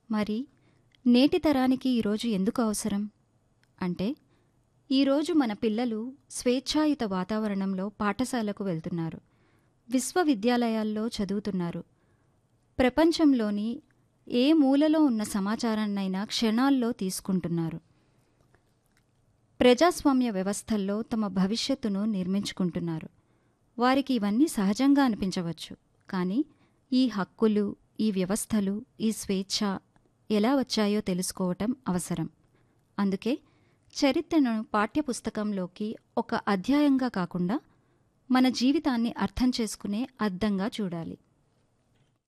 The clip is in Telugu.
మరి నేటి తరానికి ఈరోజు ఎందుకు అవసరం అంటే ఈరోజు మన పిల్లలు స్వేచ్ఛాయుత వాతావరణంలో పాఠశాలకు వెళ్తున్నారు విశ్వవిద్యాలయాల్లో చదువుతున్నారు ప్రపంచంలోని ఏ మూలలో ఉన్న సమాచారాన్నైనా క్షణాల్లో తీసుకుంటున్నారు ప్రజాస్వామ్య వ్యవస్థల్లో తమ భవిష్యత్తును నిర్మించుకుంటున్నారు వారికి ఇవన్నీ సహజంగా అనిపించవచ్చు కానీ ఈ హక్కులు ఈ వ్యవస్థలు ఈ స్వేచ్ఛ ఎలా వచ్చాయో తెలుసుకోవటం అవసరం అందుకే చరిత్రను పాఠ్యపుస్తకంలోకి ఒక అధ్యాయంగా కాకుండా మన జీవితాన్ని అర్థం చేసుకునే అద్దంగా చూడాలి